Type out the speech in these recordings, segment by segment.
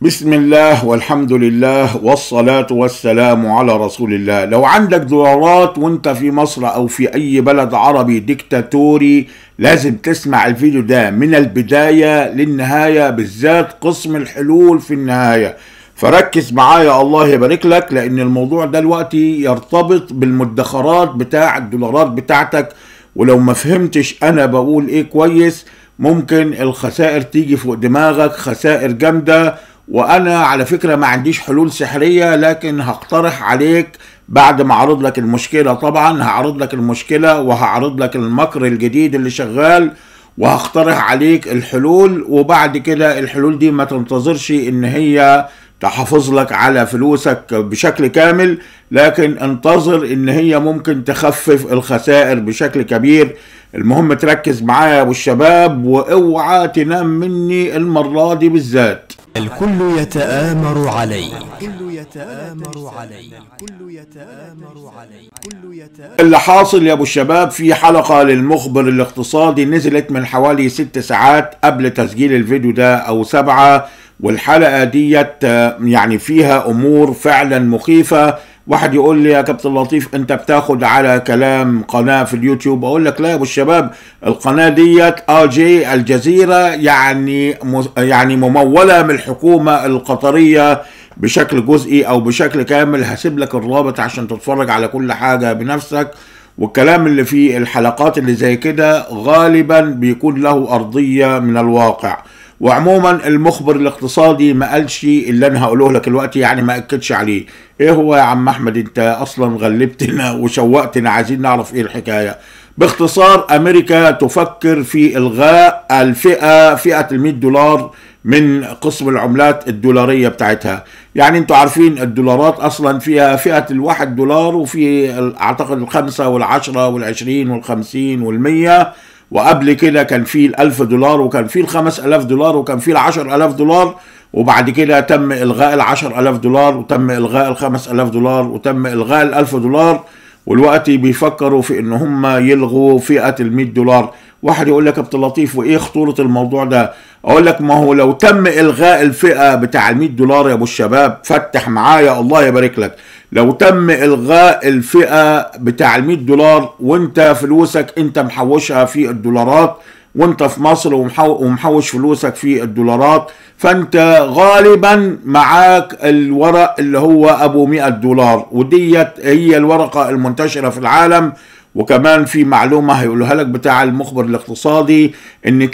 بسم الله والحمد لله والصلاة والسلام على رسول الله لو عندك دولارات وانت في مصر او في اي بلد عربي ديكتاتوري لازم تسمع الفيديو ده من البداية للنهاية بالذات قسم الحلول في النهاية فركز معايا الله يبارك لك لان الموضوع ده دلوقتي يرتبط بالمدخرات بتاع الدولارات بتاعتك ولو ما فهمتش انا بقول ايه كويس ممكن الخسائر تيجي فوق دماغك خسائر جامده وانا على فكره ما عنديش حلول سحريه لكن هقترح عليك بعد ما اعرض لك المشكله طبعا هعرض لك المشكله وهعرض لك المكر الجديد اللي شغال وهقترح عليك الحلول وبعد كده الحلول دي ما تنتظرش ان هي تحافظ لك على فلوسك بشكل كامل لكن انتظر ان هي ممكن تخفف الخسائر بشكل كبير المهم تركز معايا يا ابو الشباب واوعى تنام مني المره دي بالذات الكل يتآمر علي الكل يتآمر علي الكل يتآمر علي الكل يتآمر اللي حاصل يا ابو الشباب في حلقة للمخبر الاقتصادي نزلت من حوالي ست ساعات قبل تسجيل الفيديو ده او سبعة والحلقة ديت آه، يعني فيها امور فعلا مخيفة واحد يقول لي يا كابتن لطيف انت بتاخد على كلام قناة في اليوتيوب اقول لك لا يا ابو الشباب القناة ديت اه جي الجزيرة يعني م- يعني ممولة من الحكومة القطرية بشكل جزئي او بشكل كامل هسيب لك الرابط عشان تتفرج على كل حاجة بنفسك والكلام اللي في الحلقات اللي زي كده غالبا بيكون له ارضية من الواقع وعموما المخبر الاقتصادي ما قالش اللي انا هقوله لك دلوقتي يعني ما اكدش عليه ايه هو يا عم احمد انت اصلا غلبتنا وشوقتنا عايزين نعرف ايه الحكايه باختصار امريكا تفكر في الغاء الفئه فئه ال 100 دولار من قسم العملات الدولاريه بتاعتها يعني انتوا عارفين الدولارات اصلا فيها فئه الواحد دولار وفي ال- اعتقد الخمسه والعشره والعشرين والخمسين والمية وقبل كده كان في الألف دولار وكان في الخمس ألاف دولار وكان في العشر ألاف دولار وبعد كده تم إلغاء العشر ألاف دولار وتم إلغاء الخمس ألاف دولار وتم إلغاء الألف دولار والوقت بيفكروا في ان هم يلغوا فئه ال 100 دولار واحد يقول لك يا كابتن لطيف وايه خطوره الموضوع ده اقول لك ما هو لو تم الغاء الفئه بتاع ال 100 دولار يا ابو الشباب فتح معايا الله يبارك لك لو تم الغاء الفئه بتاع ال 100 دولار وانت فلوسك انت محوشها في الدولارات وانت في مصر ومحو- ومحوش فلوسك في الدولارات فانت غالبا معاك الورق اللي هو ابو 100 دولار وديت هي الورقه المنتشره في العالم وكمان في معلومه هيقولها لك بتاع المخبر الاقتصادي ان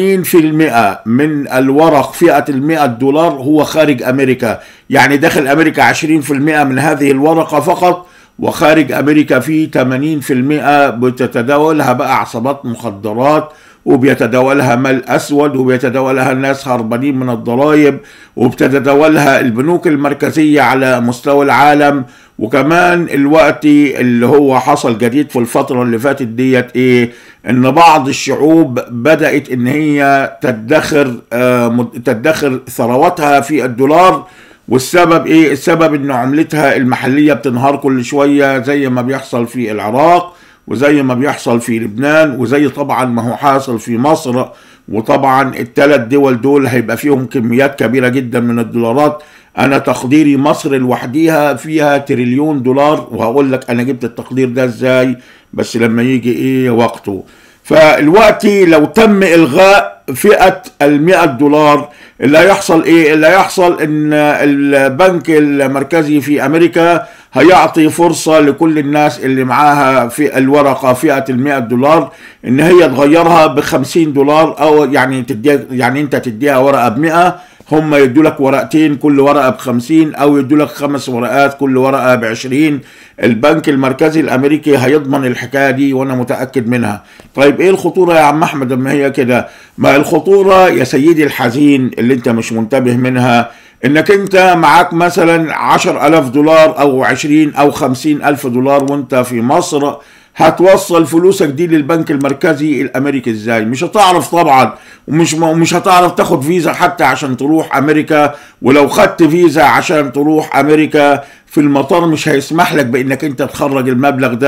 80% من الورق فئه ال 100 دولار هو خارج امريكا يعني داخل امريكا 20% من هذه الورقه فقط وخارج امريكا في 80% بتتداولها بقى عصابات مخدرات وبيتداولها مال اسود وبيتداولها الناس هربانين من الضرائب وبتتداولها البنوك المركزيه على مستوى العالم وكمان الوقت اللي هو حصل جديد في الفتره اللي فاتت ديت ايه ان بعض الشعوب بدات ان هي تدخر آه مد- تدخر ثرواتها في الدولار والسبب ايه السبب ان عملتها المحليه بتنهار كل شويه زي ما بيحصل في العراق وزي ما بيحصل في لبنان وزي طبعا ما هو حاصل في مصر وطبعا الثلاث دول دول هيبقى فيهم كميات كبيره جدا من الدولارات انا تقديري مصر لوحديها فيها تريليون دولار وهقول لك انا جبت التقدير ده ازاي بس لما يجي ايه وقته فالوقت لو تم الغاء فئه ال 100 دولار اللي هيحصل ايه اللي هيحصل ان البنك المركزي في امريكا هيعطي فرصة لكل الناس اللي معاها في الورقة فئة ال 100 دولار ان هي تغيرها ب 50 دولار او يعني تديها يعني انت تديها ورقة ب 100 هم يدوا لك ورقتين كل ورقة ب 50 او يدوا لك خمس ورقات كل ورقة ب 20 البنك المركزي الامريكي هيضمن الحكاية دي وانا متأكد منها طيب ايه الخطورة يا عم احمد اما هي كده ما الخطورة يا سيدي الحزين اللي انت مش منتبه منها انك انت معاك مثلا عشر الاف دولار او عشرين او خمسين الف دولار وانت في مصر هتوصل فلوسك دي للبنك المركزي الامريكي ازاي مش هتعرف طبعا ومش مش هتعرف تاخد فيزا حتى عشان تروح امريكا ولو خدت فيزا عشان تروح امريكا في المطار مش هيسمح لك بانك انت تخرج المبلغ ده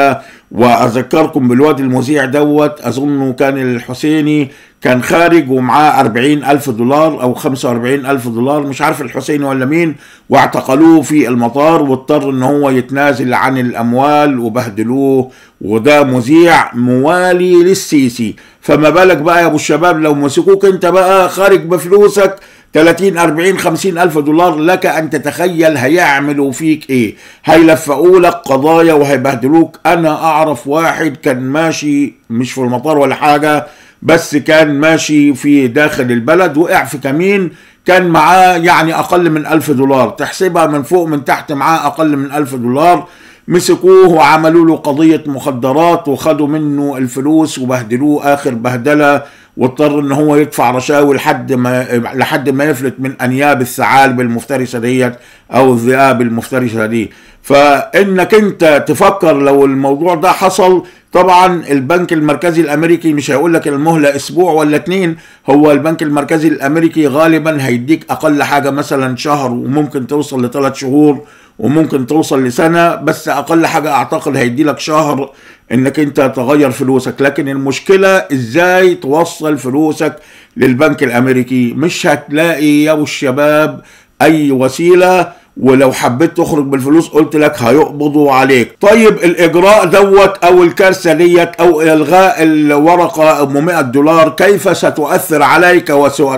واذكركم بالواد المذيع دوت اظنه كان الحسيني كان خارج ومعاه 40 ألف دولار أو 45 ألف دولار مش عارف الحسيني ولا مين واعتقلوه في المطار واضطر إن هو يتنازل عن الأموال وبهدلوه وده مذيع موالي للسيسي فما بالك بقى يا أبو الشباب لو مسكوك أنت بقى خارج بفلوسك 30 40 50 ألف دولار لك أن تتخيل هيعملوا فيك إيه هيلفقوا لك قضايا وهيبهدلوك أنا أعرف واحد كان ماشي مش في المطار ولا حاجة بس كان ماشي في داخل البلد وقع في كمين كان معاه يعني أقل من ألف دولار تحسبها من فوق من تحت معاه أقل من ألف دولار مسكوه وعملوا له قضية مخدرات وخدوا منه الفلوس وبهدلوه آخر بهدلة واضطر ان هو يدفع رشاوي لحد ما لحد ما يفلت من انياب الثعالب المفترسه ديت او الذئاب المفترسه دي فانك انت تفكر لو الموضوع ده حصل طبعا البنك المركزي الامريكي مش هيقول لك المهله اسبوع ولا اتنين هو البنك المركزي الامريكي غالبا هيديك اقل حاجه مثلا شهر وممكن توصل لثلاث شهور وممكن توصل لسنه بس اقل حاجه اعتقد هيدي لك شهر انك انت تغير فلوسك لكن المشكله ازاي توصل فلوسك للبنك الامريكي مش هتلاقي يا ابو الشباب اي وسيله ولو حبيت تخرج بالفلوس قلت لك هيقبضوا عليك طيب الاجراء دوت او الكارثه ديت او الغاء الورقه ام 100 دولار كيف ستؤثر عليك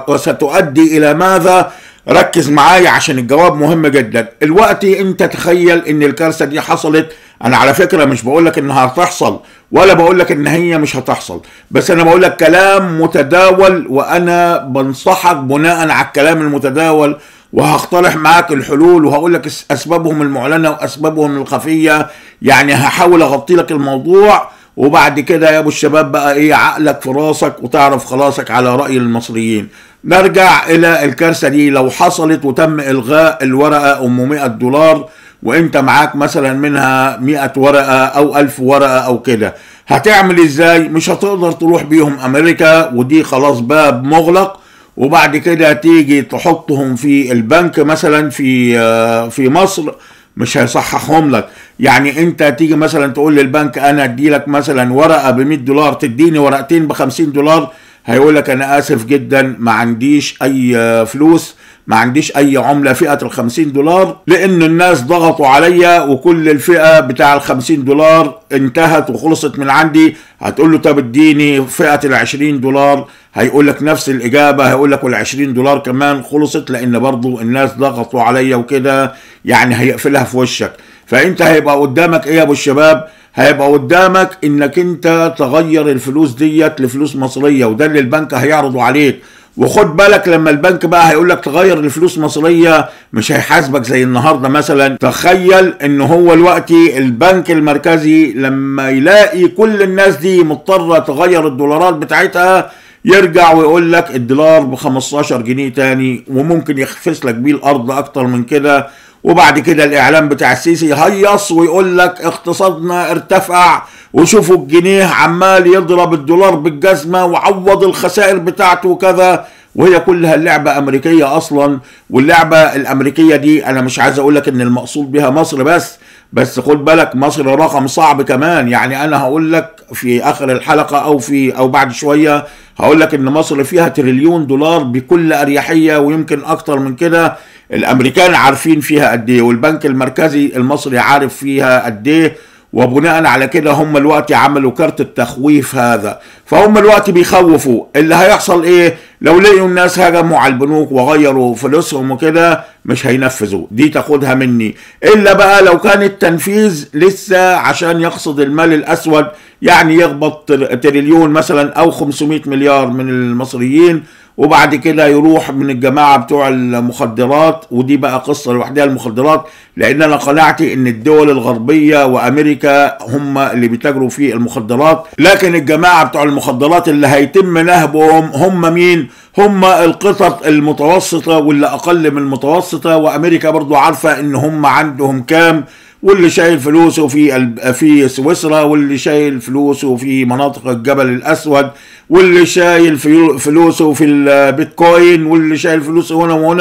وستؤدي الى ماذا ركز معايا عشان الجواب مهم جدا الوقت انت تخيل ان الكارثه دي حصلت انا على فكره مش بقول لك انها هتحصل ولا بقول لك ان هي مش هتحصل بس انا بقول لك كلام متداول وانا بنصحك بناء على الكلام المتداول وهقترح معاك الحلول وهقول لك اسبابهم المعلنه واسبابهم الخفيه يعني هحاول اغطي لك الموضوع وبعد كده يا ابو الشباب بقى ايه عقلك في راسك وتعرف خلاصك على راي المصريين نرجع الى الكارثه دي لو حصلت وتم الغاء الورقه ام 100 دولار وانت معاك مثلا منها 100 ورقه او 1000 ورقه او كده هتعمل ازاي مش هتقدر تروح بيهم امريكا ودي خلاص باب مغلق وبعد كده تيجي تحطهم في البنك مثلا في في مصر مش هيصححهم لك يعني انت تيجي مثلا تقول للبنك انا ادي لك مثلا ورقه ب 100 دولار تديني ورقتين ب 50 دولار هيقول لك انا اسف جدا ما عنديش اي فلوس ما عنديش اي عمله فئه ال 50 دولار لان الناس ضغطوا عليا وكل الفئه بتاع ال 50 دولار انتهت وخلصت من عندي هتقول له طب اديني فئه ال 20 دولار هيقول لك نفس الاجابه هيقول لك وال 20 دولار كمان خلصت لان برضو الناس ضغطوا عليا وكده يعني هيقفلها في وشك فانت هيبقى قدامك ايه يا ابو الشباب هيبقى قدامك انك انت تغير الفلوس ديت لفلوس مصريه وده اللي البنك هيعرضه عليك وخد بالك لما البنك بقى هيقول لك تغير لفلوس مصريه مش هيحاسبك زي النهارده مثلا تخيل ان هو دلوقتي البنك المركزي لما يلاقي كل الناس دي مضطره تغير الدولارات بتاعتها يرجع ويقول لك الدولار ب 15 جنيه تاني وممكن يخفس لك بيه الارض اكتر من كده وبعد كده الاعلام بتاع السيسي هيص ويقول لك اقتصادنا ارتفع وشوفوا الجنيه عمال يضرب الدولار بالجزمه وعوض الخسائر بتاعته وكذا وهي كلها اللعبة أمريكية أصلا واللعبة الأمريكية دي أنا مش عايز أقول لك إن المقصود بها مصر بس بس خد بالك مصر رقم صعب كمان يعني أنا هقول لك في آخر الحلقة أو في أو بعد شوية هقول لك إن مصر فيها تريليون دولار بكل أريحية ويمكن أكتر من كده الامريكان عارفين فيها قد ايه والبنك المركزي المصري عارف فيها قد ايه وبناء على كده هم الوقت عملوا كارت التخويف هذا فهم الوقت بيخوفوا اللي هيحصل ايه لو لقوا الناس هجموا على البنوك وغيروا فلوسهم وكده مش هينفذوا دي تاخدها مني الا بقى لو كان التنفيذ لسه عشان يقصد المال الاسود يعني يخبط تريليون مثلا او 500 مليار من المصريين وبعد كده يروح من الجماعة بتوع المخدرات ودي بقى قصة لوحدها المخدرات لأن أنا قناعتي إن الدول الغربية وأمريكا هم اللي بيتاجروا في المخدرات لكن الجماعة بتوع المخدرات اللي هيتم نهبهم هم مين؟ هم القطط المتوسطة واللي أقل من المتوسطة وأمريكا برضو عارفة إن هم عندهم كام واللي شايل فلوسه في في سويسرا واللي شايل فلوسه في مناطق الجبل الاسود واللي شايل فلوسه في البيتكوين واللي شايل فلوسه هنا وهنا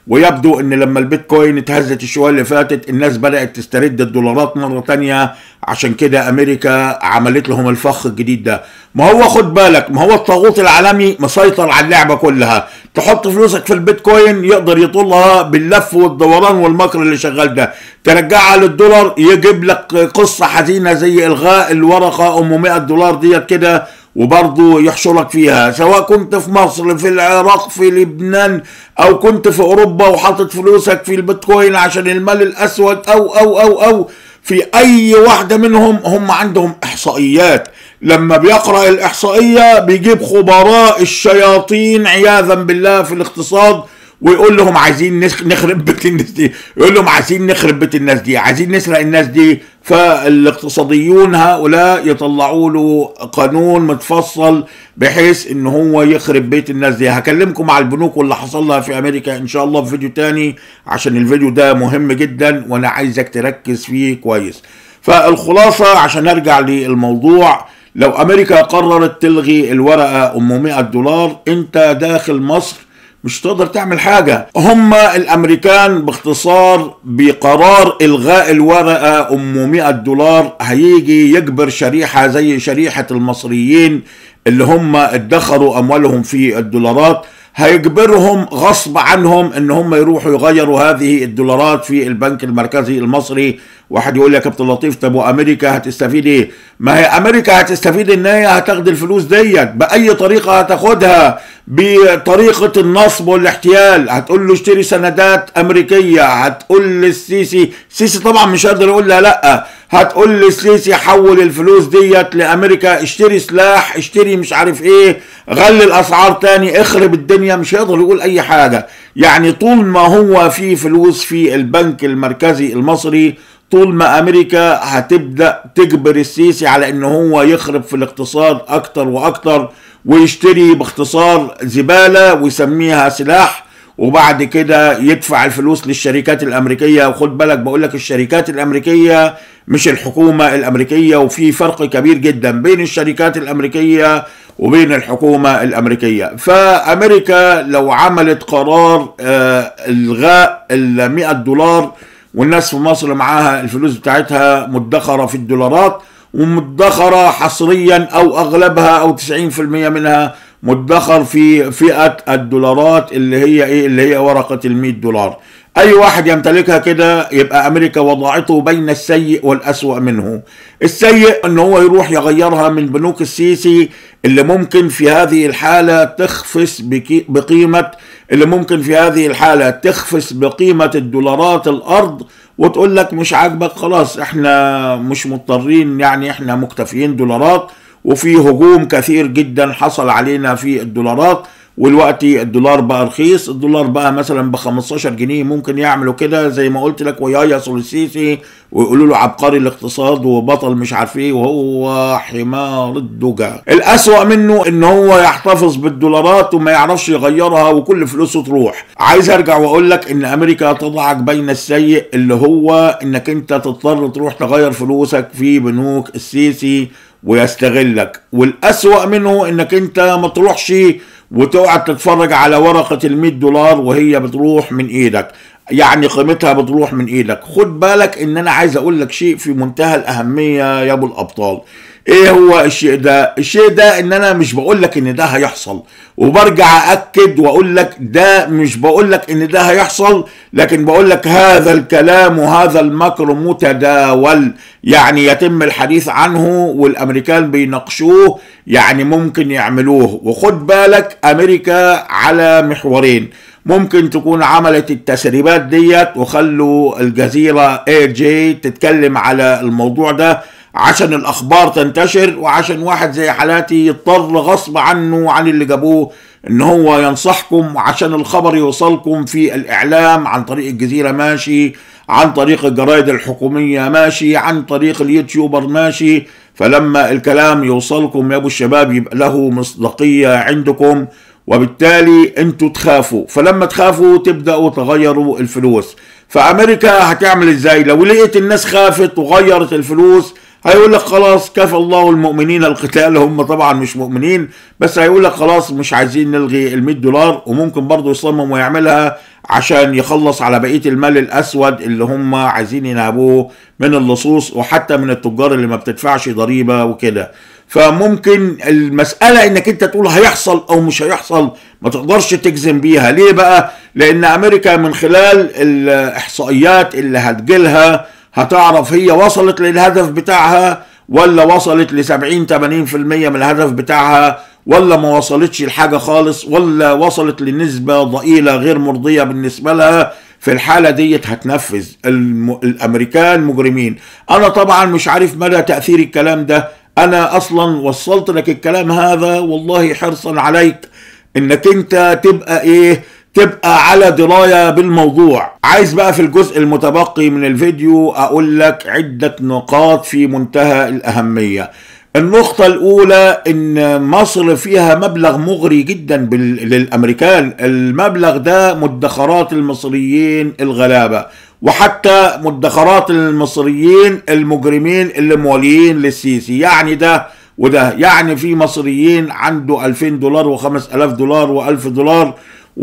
ويبدو ان لما البيتكوين اتهزت الشوية اللي فاتت الناس بدأت تسترد الدولارات مرة تانية عشان كده امريكا عملت لهم الفخ الجديد ده ما هو خد بالك ما هو الطاغوت العالمي مسيطر على اللعبة كلها تحط فلوسك في البيتكوين يقدر يطولها باللف والدوران والمكر اللي شغال ده ترجعها للدولار يجيب لك قصة حزينة زي الغاء الورقة ام 100 دولار ديت كده وبرضه يحشرك فيها سواء كنت في مصر في العراق في لبنان او كنت في اوروبا وحاطط فلوسك في البيتكوين عشان المال الاسود او او او او في اي واحدة منهم هم عندهم احصائيات لما بيقرأ الاحصائية بيجيب خبراء الشياطين عياذا بالله في الاقتصاد ويقول لهم عايزين نخرب بيت الناس دي يقول لهم عايزين نخرب بيت الناس دي عايزين نسرق الناس دي فالاقتصاديون هؤلاء يطلعوا له قانون متفصل بحيث ان هو يخرب بيت الناس دي هكلمكم على البنوك واللي حصل لها في امريكا ان شاء الله في فيديو تاني عشان الفيديو ده مهم جدا وانا عايزك تركز فيه كويس فالخلاصة عشان ارجع للموضوع لو امريكا قررت تلغي الورقة ام 100 دولار انت داخل مصر مش تقدر تعمل حاجة هم الامريكان باختصار بقرار الغاء الورقة ام 100 دولار هيجي يجبر شريحة زي شريحة المصريين اللي هم ادخروا اموالهم في الدولارات هيجبرهم غصب عنهم ان هم يروحوا يغيروا هذه الدولارات في البنك المركزي المصري واحد يقول لي يا كابتن لطيف طب وامريكا هتستفيد ايه ما هي امريكا هتستفيد ان هي هتاخد الفلوس ديت باي طريقه هتاخدها بطريقه النصب والاحتيال هتقول له اشتري سندات امريكيه هتقول للسيسي السيسي طبعا مش هيقدر يقول لها لا هتقول للسيسي حول الفلوس ديت لامريكا اشتري سلاح اشتري مش عارف ايه غلي الاسعار تاني اخرب الدنيا مش هيقدر يقول اي حاجه يعني طول ما هو في فلوس في البنك المركزي المصري طول ما امريكا هتبدا تجبر السيسي على ان هو يخرب في الاقتصاد اكتر واكتر ويشتري باختصار زباله ويسميها سلاح وبعد كده يدفع الفلوس للشركات الامريكيه وخد بالك بقول لك الشركات الامريكيه مش الحكومه الامريكيه وفي فرق كبير جدا بين الشركات الامريكيه وبين الحكومه الامريكيه فامريكا لو عملت قرار آه الغاء ال 100 دولار والناس في مصر معاها الفلوس بتاعتها مدخره في الدولارات ومدخره حصريا او اغلبها او 90% منها مدخر في فئه الدولارات اللي هي ايه اللي هي ورقه ال 100 دولار اي واحد يمتلكها كده يبقى امريكا وضعته بين السيء والاسوأ منه السيء ان هو يروح يغيرها من بنوك السيسي اللي ممكن في هذه الحالة تخفس بقيمة اللي ممكن في هذه الحالة تخفس بقيمة الدولارات الارض وتقول لك مش عاجبك خلاص احنا مش مضطرين يعني احنا مكتفيين دولارات وفي هجوم كثير جدا حصل علينا في الدولارات والوقت الدولار بقى رخيص الدولار بقى مثلا ب 15 جنيه ممكن يعملوا كده زي ما قلت لك ويايصوا السيسي ويقولوا له عبقري الاقتصاد وبطل مش عارف ايه وهو حمار الدجا الاسوأ منه ان هو يحتفظ بالدولارات وما يعرفش يغيرها وكل فلوسه تروح عايز ارجع واقول لك ان امريكا تضعك بين السيء اللي هو انك انت تضطر تروح تغير فلوسك في بنوك السيسي ويستغلك والاسوأ منه انك انت ما تروحش وتقعد تتفرج على ورقة ال 100 دولار وهي بتروح من ايدك يعني قيمتها بتروح من ايدك خد بالك ان انا عايز اقول لك شيء في منتهى الاهمية يا ابو الابطال ايه هو الشيء ده الشيء ده ان انا مش بقول لك ان ده هيحصل وبرجع اكد واقول لك ده مش بقول لك ان ده هيحصل لكن بقول لك هذا الكلام وهذا المكر متداول يعني يتم الحديث عنه والامريكان بيناقشوه يعني ممكن يعملوه وخد بالك امريكا على محورين ممكن تكون عملت التسريبات ديت وخلوا الجزيرة اي جي تتكلم على الموضوع ده عشان الاخبار تنتشر وعشان واحد زي حالاتي يضطر غصب عنه عن اللي جابوه ان هو ينصحكم وعشان الخبر يوصلكم في الاعلام عن طريق الجزيرة ماشي عن طريق الجرائد الحكومية ماشي عن طريق اليوتيوبر ماشي فلما الكلام يوصلكم يا ابو الشباب يبقى له مصداقية عندكم وبالتالي انتوا تخافوا فلما تخافوا تبدأوا تغيروا الفلوس فامريكا هتعمل ازاي لو لقيت الناس خافت وغيرت الفلوس هيقول لك خلاص كفى الله المؤمنين القتال هم طبعا مش مؤمنين بس هيقول لك خلاص مش عايزين نلغي ال 100 دولار وممكن برضه يصمم ويعملها عشان يخلص على بقيه المال الاسود اللي هم عايزين ينهبوه من اللصوص وحتى من التجار اللي ما بتدفعش ضريبه وكده فممكن المسألة انك انت تقول هيحصل او مش هيحصل ما تقدرش تجزم بيها ليه بقى لان امريكا من خلال الاحصائيات اللي هتجيلها هتعرف هي وصلت للهدف بتاعها ولا وصلت ل 70 80% من الهدف بتاعها ولا ما وصلتش لحاجة خالص ولا وصلت لنسبة ضئيلة غير مرضية بالنسبة لها في الحالة ديت هتنفذ الم... الامريكان مجرمين انا طبعا مش عارف مدى تأثير الكلام ده انا اصلا وصلت لك الكلام هذا والله حرصا عليك انك انت تبقى ايه تبقى على درايه بالموضوع عايز بقى في الجزء المتبقي من الفيديو اقول لك عده نقاط في منتهى الاهميه النقطة الأولى إن مصر فيها مبلغ مغري جدا بال... للأمريكان المبلغ ده مدخرات المصريين الغلابة وحتى مدخرات المصريين المجرمين اللي مواليين للسيسي يعني ده وده يعني في مصريين عنده 2000 دولار و5000 دولار و1000 دولار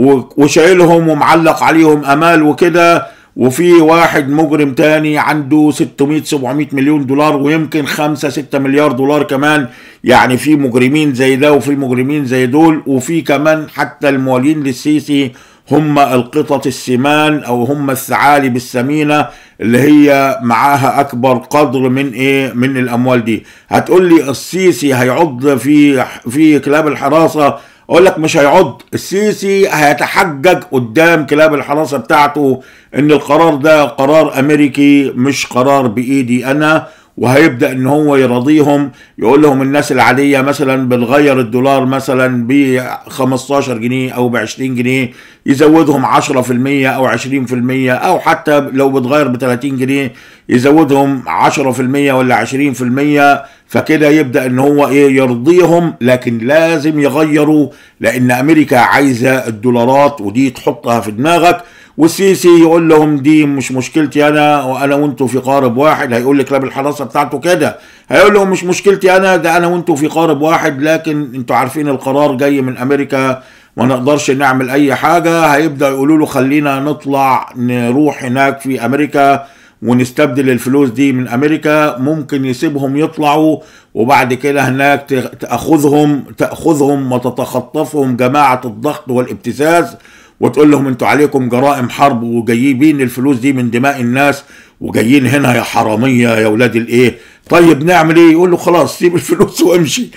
وشايلهم ومعلق عليهم امال وكده وفي واحد مجرم تاني عنده 600 700 مليون دولار ويمكن 5 6 مليار دولار كمان يعني في مجرمين زي ده وفي مجرمين زي دول وفي كمان حتى الموالين للسيسي هم القطط السمان او هم الثعالب السمينه اللي هي معاها اكبر قدر من ايه من الاموال دي هتقول لي السيسي هيعض في في كلاب الحراسه اقول لك مش هيعض السيسي هيتحجج قدام كلاب الحراسه بتاعته ان القرار ده قرار امريكي مش قرار بايدي انا وهيبدا ان هو يرضيهم يقول لهم الناس العاديه مثلا بنغير الدولار مثلا ب 15 جنيه او ب 20 جنيه يزودهم 10% او 20% او حتى لو بتغير ب 30 جنيه يزودهم 10% ولا 20% فكده يبدا ان هو ايه يرضيهم لكن لازم يغيروا لان امريكا عايزه الدولارات ودي تحطها في دماغك والسيسي يقول لهم دي مش مشكلتي انا وانا وانتوا في قارب واحد هيقول لك كلاب الحراسه بتاعته كده هيقول لهم مش مشكلتي انا ده انا وانتوا في قارب واحد لكن انتوا عارفين القرار جاي من امريكا ما نقدرش نعمل اي حاجه هيبدا يقولوا له خلينا نطلع نروح هناك في امريكا ونستبدل الفلوس دي من امريكا ممكن يسيبهم يطلعوا وبعد كده هناك تاخذهم تاخذهم وتتخطفهم جماعه الضغط والابتزاز وتقول لهم انتوا عليكم جرائم حرب وجايبين الفلوس دي من دماء الناس وجايين هنا يا حراميه يا ولاد الايه طيب نعمل ايه يقول له خلاص سيب الفلوس وامشي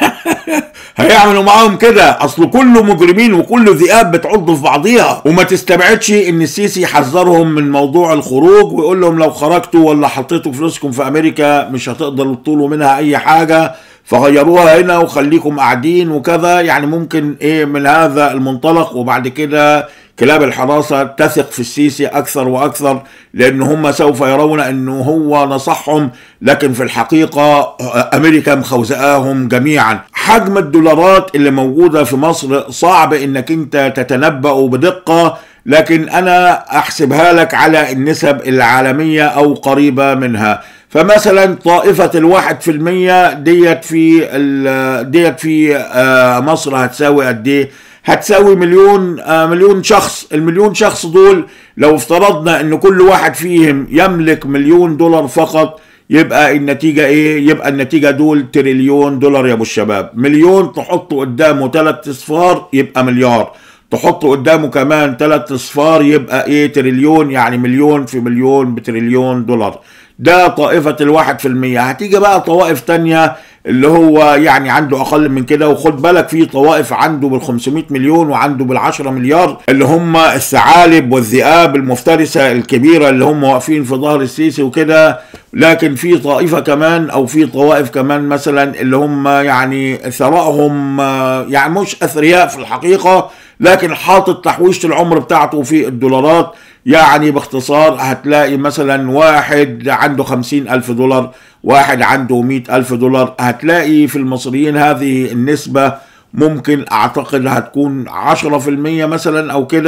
هيعملوا معاهم كده اصل كله مجرمين وكله ذئاب بتعض في بعضيها وما تستبعدش ان السيسي يحذرهم من موضوع الخروج ويقول لهم لو خرجتوا ولا حطيتوا فلوسكم في امريكا مش هتقدروا تطولوا منها اي حاجه فغيروها هنا وخليكم قاعدين وكذا يعني ممكن ايه من هذا المنطلق وبعد كده كلاب الحراسة تثق في السيسي أكثر وأكثر لأن هم سوف يرون أنه هو نصحهم لكن في الحقيقة أمريكا مخوزقاهم جميعا حجم الدولارات اللي موجودة في مصر صعب أنك أنت تتنبأ بدقة لكن أنا أحسبها لك على النسب العالمية أو قريبة منها فمثلا طائفة الواحد في المية ديت في ديت في مصر هتساوي قد ايه؟ هتساوي مليون مليون شخص المليون شخص دول لو افترضنا ان كل واحد فيهم يملك مليون دولار فقط يبقى النتيجة ايه يبقى النتيجة دول تريليون دولار يا ابو الشباب مليون تحطه قدامه ثلاث اصفار يبقى مليار تحط قدامه كمان ثلاث اصفار يبقى ايه تريليون يعني مليون في مليون بتريليون دولار ده طائفة الواحد في المية هتيجي بقى طوائف تانية اللي هو يعني عنده اقل من كده وخد بالك في طوائف عنده بال 500 مليون وعنده بال 10 مليار اللي هم الثعالب والذئاب المفترسه الكبيره اللي هم واقفين في ظهر السيسي وكده لكن في طائفه كمان او في طوائف كمان مثلا اللي هم يعني ثرائهم يعني مش اثرياء في الحقيقه لكن حاطط تحويشه العمر بتاعته في الدولارات يعني باختصار هتلاقي مثلا واحد عنده خمسين ألف دولار واحد عنده مئة ألف دولار هتلاقي في المصريين هذه النسبة ممكن أعتقد هتكون عشرة في المية مثلا أو كده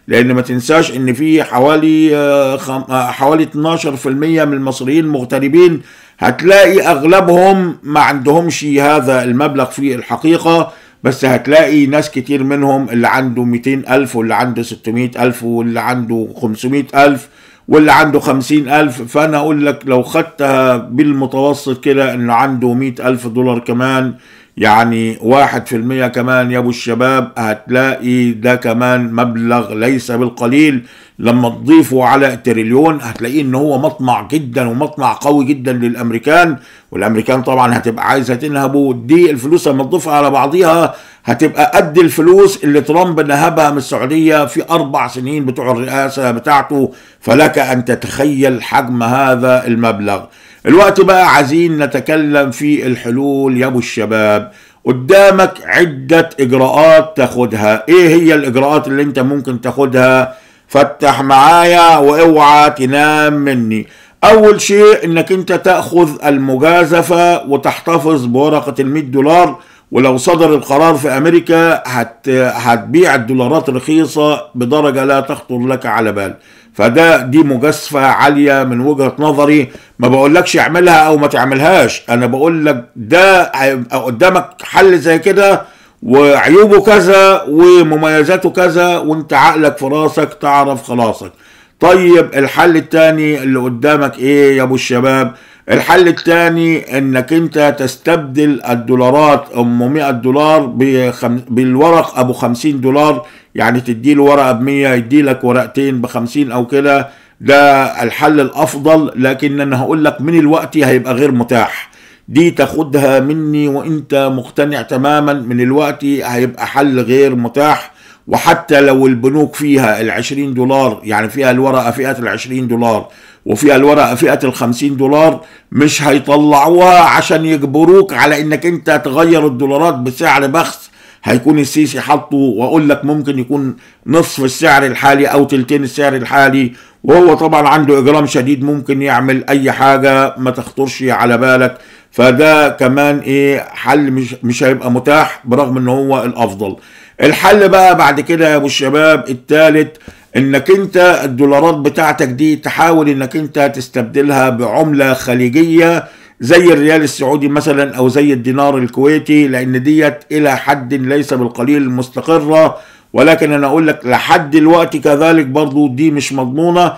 لان ما تنساش ان في حوالي آه، خم... آه، حوالي 12% من المصريين المغتربين هتلاقي اغلبهم ما عندهمش هذا المبلغ في الحقيقة بس هتلاقي ناس كتير منهم اللي عنده 200 ألف واللي عنده 600 ألف واللي عنده 500 ألف واللي عنده 50 ألف فأنا أقول لك لو خدتها بالمتوسط كده إنه عنده 100 ألف دولار كمان يعني واحد في المية كمان يا ابو الشباب هتلاقي ده كمان مبلغ ليس بالقليل لما تضيفه على التريليون هتلاقيه ان هو مطمع جدا ومطمع قوي جدا للامريكان والامريكان طبعا هتبقى عايزه تنهبه دي الفلوس لما تضيفها على بعضيها هتبقى قد الفلوس اللي ترامب نهبها من السعوديه في اربع سنين بتوع الرئاسه بتاعته فلك ان تتخيل حجم هذا المبلغ الوقت بقى عايزين نتكلم في الحلول يا ابو الشباب قدامك عدة اجراءات تاخدها ايه هي الاجراءات اللي انت ممكن تاخدها فتح معايا واوعى تنام مني اول شيء انك انت تاخذ المجازفة وتحتفظ بورقة المئة دولار ولو صدر القرار في امريكا هت هتبيع الدولارات رخيصة بدرجة لا تخطر لك على بال فده دي مجازفة عالية من وجهة نظري ما بقولكش اعملها او ما تعملهاش انا بقول لك ده هيبقى قدامك حل زي كده وعيوبه كذا ومميزاته كذا وانت عقلك في راسك تعرف خلاصك طيب الحل التاني اللي قدامك ايه يا ابو الشباب الحل التاني انك انت تستبدل الدولارات ام 100 دولار بخم... بالورق ابو 50 دولار يعني تديله ورقه ب 100 يديلك ورقتين ب 50 او كده ده الحل الافضل لكن انا هقول لك من الوقت هيبقى غير متاح دي تاخدها مني وانت مقتنع تماما من الوقت هيبقى حل غير متاح وحتى لو البنوك فيها العشرين دولار يعني فيها الورقة فئة العشرين دولار وفيها الورقة فئة الخمسين دولار مش هيطلعوها عشان يجبروك على انك انت تغير الدولارات بسعر بخس هيكون السيسي حاطه واقول لك ممكن يكون نصف السعر الحالي او تلتين السعر الحالي وهو طبعا عنده اجرام شديد ممكن يعمل اي حاجة ما تخطرش على بالك فده كمان ايه حل مش, مش هيبقى متاح برغم ان هو الافضل الحل بقى بعد كده يا ابو الشباب الثالث انك انت الدولارات بتاعتك دي تحاول انك انت تستبدلها بعملة خليجية زي الريال السعودي مثلا او زي الدينار الكويتي لان ديت الى حد ليس بالقليل مستقرة ولكن انا اقول لك لحد دلوقتي كذلك برضو دي مش مضمونة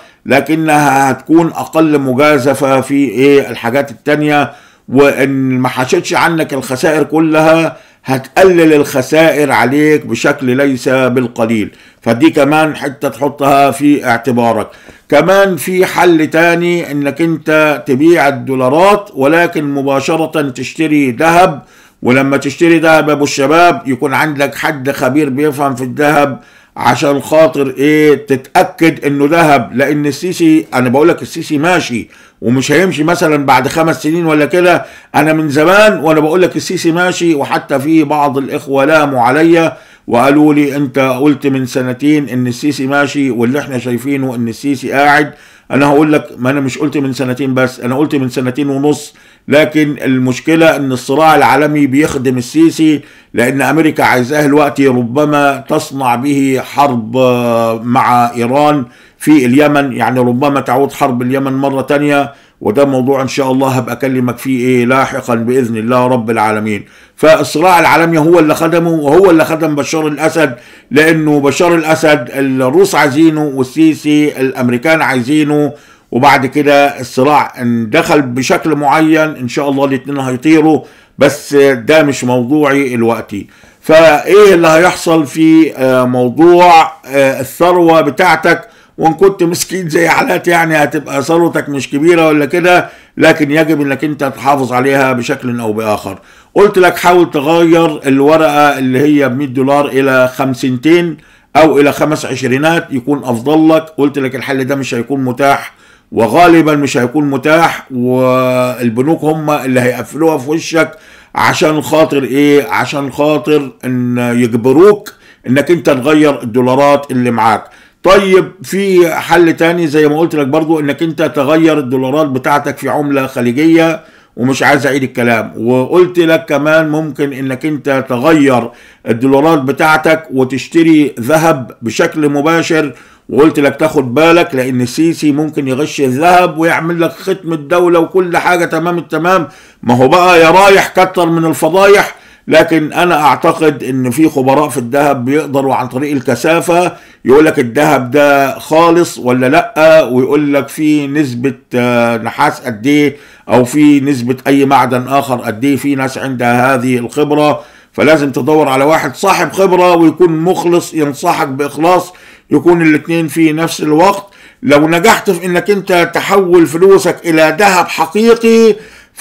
لكنها هتكون اقل مجازفة في ايه الحاجات التانية وان ما حاشتش عنك الخسائر كلها هتقلل الخسائر عليك بشكل ليس بالقليل فدي كمان حتة تحطها في اعتبارك كمان في حل تاني انك انت تبيع الدولارات ولكن مباشرة تشتري ذهب ولما تشتري ذهب يا ابو الشباب يكون عندك حد خبير بيفهم في الذهب عشان خاطر ايه تتاكد انه ذهب لان السيسي انا بقول لك السيسي ماشي ومش هيمشي مثلا بعد خمس سنين ولا كده انا من زمان وانا بقول لك السيسي ماشي وحتى في بعض الاخوه لاموا عليا وقالوا لي انت قلت من سنتين ان السيسي ماشي واللي احنا شايفينه ان السيسي قاعد انا هقول لك ما انا مش قلت من سنتين بس انا قلت من سنتين ونص لكن المشكلة ان الصراع العالمي بيخدم السيسي لان امريكا عايزاه الوقت ربما تصنع به حرب مع ايران في اليمن يعني ربما تعود حرب اليمن مرة تانية وده موضوع ان شاء الله هبقى اكلمك فيه ايه لاحقا باذن الله رب العالمين فالصراع العالمي هو اللي خدمه وهو اللي خدم بشار الاسد لانه بشار الاسد الروس عايزينه والسيسي الامريكان عايزينه وبعد كده الصراع دخل بشكل معين ان شاء الله الاثنين هيطيروا بس ده مش موضوعي الوقتي فايه اللي هيحصل في موضوع الثروه بتاعتك وان كنت مسكين زي حالاتي يعني هتبقى ثروتك مش كبيره ولا كده لكن يجب انك انت تحافظ عليها بشكل او باخر قلت لك حاول تغير الورقه اللي هي ب 100 دولار الى خمسنتين او الى خمس عشرينات يكون افضل لك قلت لك الحل ده مش هيكون متاح وغالبا مش هيكون متاح والبنوك هم اللي هيقفلوها في وشك عشان خاطر ايه عشان خاطر ان يجبروك انك انت تغير الدولارات اللي معاك طيب في حل تاني زي ما قلت لك برضو انك انت تغير الدولارات بتاعتك في عملة خليجية ومش عايز اعيد الكلام وقلت لك كمان ممكن انك انت تغير الدولارات بتاعتك وتشتري ذهب بشكل مباشر وقلت لك تاخد بالك لان السيسي ممكن يغش الذهب ويعمل لك ختم الدولة وكل حاجة تمام التمام ما هو بقى يا رايح كتر من الفضايح لكن انا اعتقد ان في خبراء في الذهب بيقدروا عن طريق الكثافه يقول لك الذهب ده خالص ولا لا ويقول لك في نسبه نحاس قد ايه او في نسبه اي معدن اخر قد ايه في ناس عندها هذه الخبره فلازم تدور على واحد صاحب خبره ويكون مخلص ينصحك باخلاص يكون الاثنين في نفس الوقت لو نجحت في انك انت تحول فلوسك الى ذهب حقيقي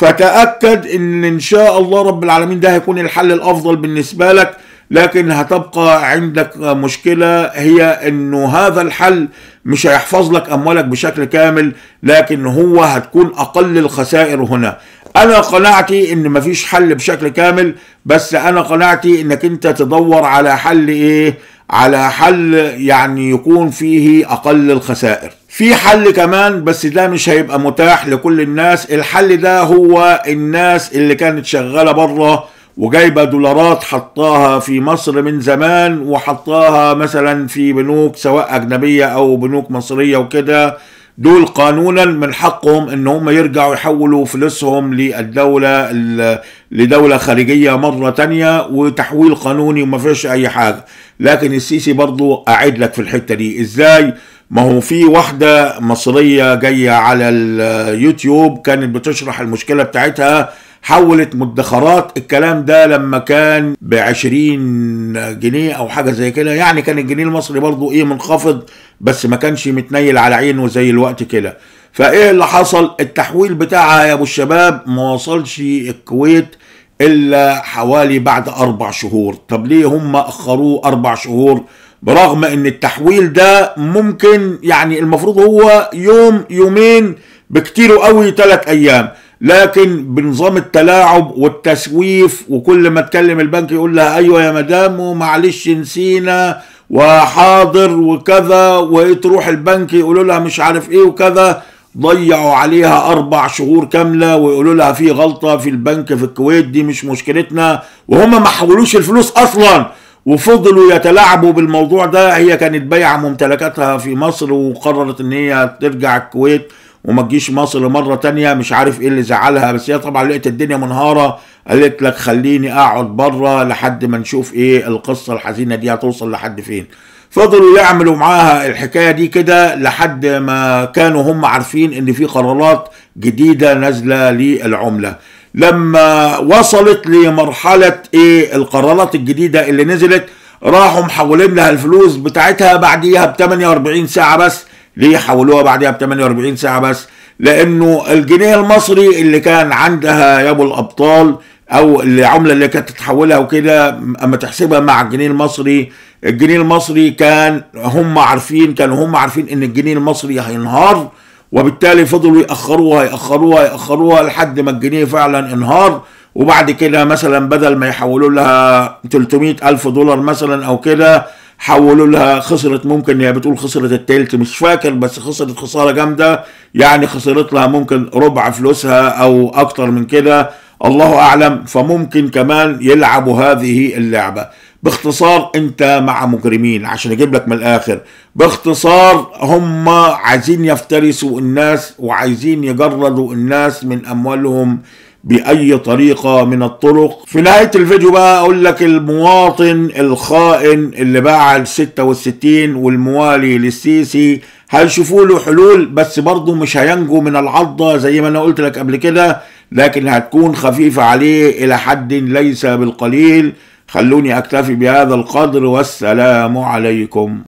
فتأكد ان ان شاء الله رب العالمين ده هيكون الحل الافضل بالنسبة لك لكن هتبقى عندك مشكلة هي انه هذا الحل مش هيحفظ لك اموالك بشكل كامل لكن هو هتكون اقل الخسائر هنا انا قناعتي ان مفيش حل بشكل كامل بس انا قناعتي انك انت تدور على حل ايه على حل يعني يكون فيه اقل الخسائر في حل كمان بس ده مش هيبقى متاح لكل الناس الحل ده هو الناس اللي كانت شغالة بره وجايبة دولارات حطاها في مصر من زمان وحطاها مثلا في بنوك سواء أجنبية أو بنوك مصرية وكده دول قانونا من حقهم ان هم يرجعوا يحولوا فلوسهم للدولة لدولة خارجية مرة تانية وتحويل قانوني وما فيش اي حاجة لكن السيسي برضو اعد لك في الحتة دي ازاي ما هو في واحدة مصرية جاية على اليوتيوب كانت بتشرح المشكلة بتاعتها حولت مدخرات الكلام ده لما كان بعشرين جنيه او حاجة زي كده يعني كان الجنيه المصري برضو ايه منخفض بس ما كانش متنيل على عينه زي الوقت كده فايه اللي حصل التحويل بتاعها يا ابو الشباب ما وصلش الكويت الا حوالي بعد اربع شهور طب ليه هم اخروه اربع شهور برغم ان التحويل ده ممكن يعني المفروض هو يوم يومين بكتيره قوي ثلاث ايام لكن بنظام التلاعب والتسويف وكل ما تكلم البنك يقول لها ايوه يا مدام ومعلش نسينا وحاضر وكذا وتروح البنك يقولوا لها مش عارف ايه وكذا ضيعوا عليها اربع شهور كامله ويقولوا لها في غلطه في البنك في الكويت دي مش مشكلتنا وهم ما حولوش الفلوس اصلا وفضلوا يتلاعبوا بالموضوع ده هي كانت بايعه ممتلكاتها في مصر وقررت ان هي ترجع الكويت وما تجيش مصر مرة تانية مش عارف ايه اللي زعلها بس هي طبعا لقيت الدنيا منهارة قالت لك خليني اقعد بره لحد ما نشوف ايه القصة الحزينة دي هتوصل لحد فين فضلوا يعملوا معاها الحكاية دي كده لحد ما كانوا هم عارفين ان في قرارات جديدة نازلة للعملة لما وصلت لمرحلة ايه القرارات الجديدة اللي نزلت راحوا محولين لها الفلوس بتاعتها بعديها ب 48 ساعة بس ليه حولوها بعدها ب 48 ساعة بس لانه الجنيه المصري اللي كان عندها يا ابو الابطال او العمله اللي كانت تتحولها وكده اما تحسبها مع الجنيه المصري الجنيه المصري كان هم عارفين كانوا هم عارفين ان الجنيه المصري هينهار وبالتالي فضلوا يأخروها يأخروها يأخروها لحد ما الجنيه فعلا انهار وبعد كده مثلا بدل ما يحولوا لها 300 ألف دولار مثلا أو كده حولوا لها خسرت ممكن هي بتقول خسرت التلت مش فاكر بس خسرت خسارة جامدة يعني خسرت لها ممكن ربع فلوسها أو أكتر من كده الله أعلم فممكن كمان يلعبوا هذه اللعبة باختصار انت مع مجرمين عشان اجيب لك من الاخر باختصار هم عايزين يفترسوا الناس وعايزين يجردوا الناس من اموالهم باي طريقة من الطرق في نهاية الفيديو بقى اقول لك المواطن الخائن اللي باع ال 66 والموالي للسيسي هيشوفوا له حلول بس برضه مش هينجو من العضة زي ما انا قلت لك قبل كده لكن هتكون خفيفة عليه الى حد ليس بالقليل خلوني اكتفي بهذا القدر والسلام عليكم